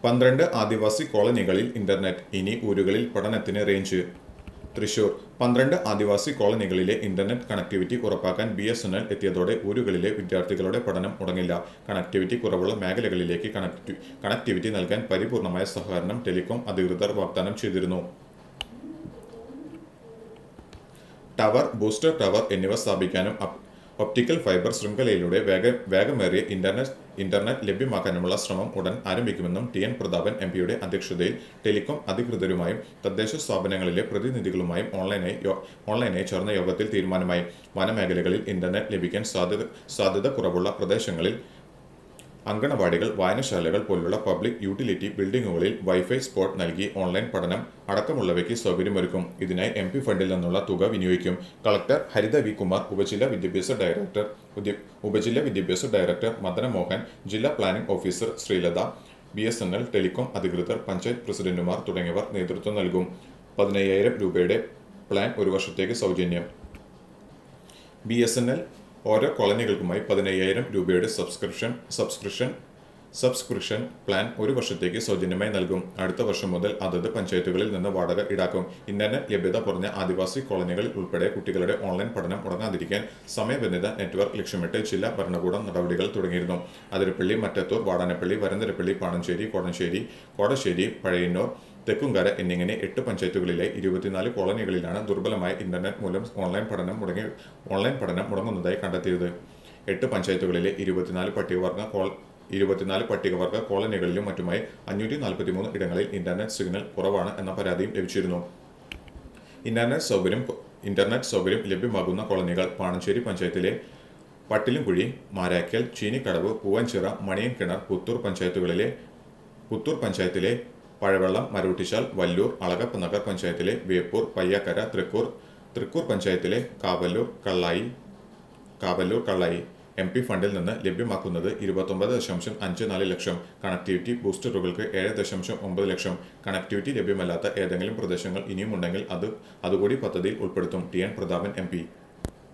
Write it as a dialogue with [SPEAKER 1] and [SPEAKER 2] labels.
[SPEAKER 1] പന്ത്രണ്ട് ആദിവാസി കോളനികളിൽ ഇന്റർനെറ്റ് ഇനി ഊരുകളിൽ പഠനത്തിന് റേഞ്ച് തൃശൂർ പന്ത്രണ്ട് ആദിവാസി കോളനികളിലെ ഇന്റർനെറ്റ് കണക്ടിവിറ്റി ഉറപ്പാക്കാൻ ബി എസ് എൻ എൽ എത്തിയതോടെ ഊരുകളിലെ വിദ്യാർത്ഥികളുടെ പഠനം മുടങ്ങില്ല കണക്ടിവിറ്റി കുറവുള്ള മേഖലകളിലേക്ക് കണക്ടി കണക്ടിവിറ്റി നൽകാൻ പരിപൂർണമായ സഹകരണം ടെലികോം അധികൃതർ വാഗ്ദാനം ചെയ്തിരുന്നു ടവർ ബൂസ്റ്റർ ടവർ എന്നിവ സ്ഥാപിക്കാനും അപ്- ഒപ്റ്റിക്കൽ ഫൈബർ ശൃംഖലയിലൂടെ വേഗ വേഗമേറിയ ഇന്റർനെറ്റ് ഇന്റർനെറ്റ് ലഭ്യമാക്കാനുമുള്ള ശ്രമം ഉടൻ ആരംഭിക്കുമെന്നും ടി എൻ പ്രതാപൻ എം പിയുടെ അധ്യക്ഷതയിൽ ടെലികോം അധികൃതരുമായും തദ്ദേശ സ്ഥാപനങ്ങളിലെ പ്രതിനിധികളുമായും ഓൺലൈനായി യോ- ഓൺലൈനായി ചേർന്ന യോഗത്തിൽ തീരുമാനമായി വനമേഖലകളിൽ ഇന്റർനെറ്റ് ലഭിക്കാൻ സാധ്യത സാധ്യത കുറവുള്ള പ്രദേശങ്ങളിൽ അങ്കണവാടികൾ വായനശാലകൾ പോലുള്ള പബ്ലിക് യൂട്ടിലിറ്റി ബിൽഡിംഗുകളിൽ വൈഫൈ സ്പോട്ട് നൽകി ഓൺലൈൻ പഠനം അടക്കമുള്ളവയ്ക്ക് സൗകര്യമൊരുക്കും ഇതിനായി എം പി ഫണ്ടിൽ നിന്നുള്ള തുക വിനിയോഗിക്കും കളക്ടർ ഹരിത വി കുമാർ ഉപജില്ലാ വിദ്യാഭ്യാസ ഡയറക്ടർ ഉദ്യ- ഉപജില്ലാ വിദ്യാഭ്യാസ ഡയറക്ടർ മദന മോഹൻ ജില്ലാ planning officer Sreelatha B S N L telecom അധികൃതർ പഞ്ചായത്ത് പ്രസിഡന്റുമാർ തുടങ്ങിയവർ നേതൃത്വം നൽകും പതിനയ്യായിരം രൂപയുടെ പ്ലാൻ ഒരു വർഷത്തേക്ക് സൗജന്യം ബി എസ് എൻ എൽ ഓരോ കോളനികൾക്കുമായി പതിനയ്യായിരം രൂപയുടെ സബ്സ്ക്രിപ്ഷൻ സബ്സ്ക്രിപ്ഷൻ സബ്സ്ക്രിപ്ഷൻ പ്ലാൻ ഒരു വർഷത്തേക്ക് സൗജന്യമായി നൽകും അടുത്ത വർഷം മുതൽ അതത് പഞ്ചായത്തുകളിൽ നിന്ന് വാടക ഈടാക്കും ഇന്റർനെറ്റ് ലഭ്യത കുറഞ്ഞ ആദിവാസി കോളനികളിൽ ഉൾപ്പെടെ കുട്ടികളുടെ ഓൺലൈൻ പഠനം മുടങ്ങാതിരിക്കാൻ സമയബന്ധിത നെറ്റ്വർക്ക് ലക്ഷ്യമിട്ട് ജില്ലാ ഭരണകൂടം നടപടികൾ തുടങ്ങിയിരുന്നു അതിരപ്പള്ളി മറ്റത്തൂർ വാടാനപ്പള്ളി വരന്തരപ്പള്ളി പാണഞ്ചേരി കോടഞ്ചേരി കോടശ്ശേരി പഴയന്നൂർ തെക്കുംകര എന്നിങ്ങനെ എട്ട് പഞ്ചായത്തുകളിലെ ഇരുപത്തിനാല് കോളനികളിലാണ് ദുർബലമായ ഇന്റർനെറ്റ് മൂലം ഓൺലൈൻ പഠനം മുടങ്ങി ഓൺലൈൻ പഠനം മുടങ്ങുന്നതായി കണ്ടെത്തിയത് എട്ട് പഞ്ചായത്തുകളിലെ ഇരുപത്തിനാല് പട്ടികവർഗ കോൾ ഇരുപത്തിനാല് പട്ടികവർഗ കോളനികളിലും മറ്റുമായി അഞ്ഞൂറ്റി നാൽപ്പത്തിമൂന്ന് ഇടങ്ങളിൽ ഇന്റർനെറ്റ് സിഗ്നൽ കുറവാണ് എന്ന പരാതിയും ലഭിച്ചിരുന്നു ഇന്റർനെറ്റ് സൗകര്യം ഇന്റർനെറ്റ് സൗകര്യം ലഭ്യമാകുന്ന കോളനികൾ പാണഞ്ചേരി പഞ്ചായത്തിലെ പട്ടിലുംകുഴി മാരാക്കൽ ചീനിക്കടവ് പൂവൻചിറ മണിയൻകിണർ പുത്തൂർ പഞ്ചായത്തുകളിലെ പുത്തൂർ പഞ്ചായത്തിലെ പഴവെള്ളം മരൂട്ടിച്ചാൽ വല്ലൂർ അളകപ്പ് നഗർ പഞ്ചായത്തിലെ വേപ്പൂർ പയ്യാക്കര തൃക്കൂർ തൃക്കൂർ പഞ്ചായത്തിലെ കാവല്ലൂർ കള്ളായി കാവല്ലൂർ കള്ളായി എം പി ഫണ്ടിൽ നിന്ന് ലഭ്യമാക്കുന്നത് ഇരുപത്തൊമ്പത് ദശാംശം അഞ്ച് നാല് ലക്ഷം കണക്ടിവിറ്റി ബൂസ്റ്ററുകൾക്ക് ഏഴ് ദശാംശം ഒമ്പത് ലക്ഷം കണക്ടിവിറ്റി ലഭ്യമല്ലാത്ത ഏതെങ്കിലും പ്രദേശങ്ങൾ ഇനിയും ഉണ്ടെങ്കിൽ അത് അതുകൂടി പദ്ധതിയിൽ ഉൾപ്പെടുത്തും T N Prathapan M P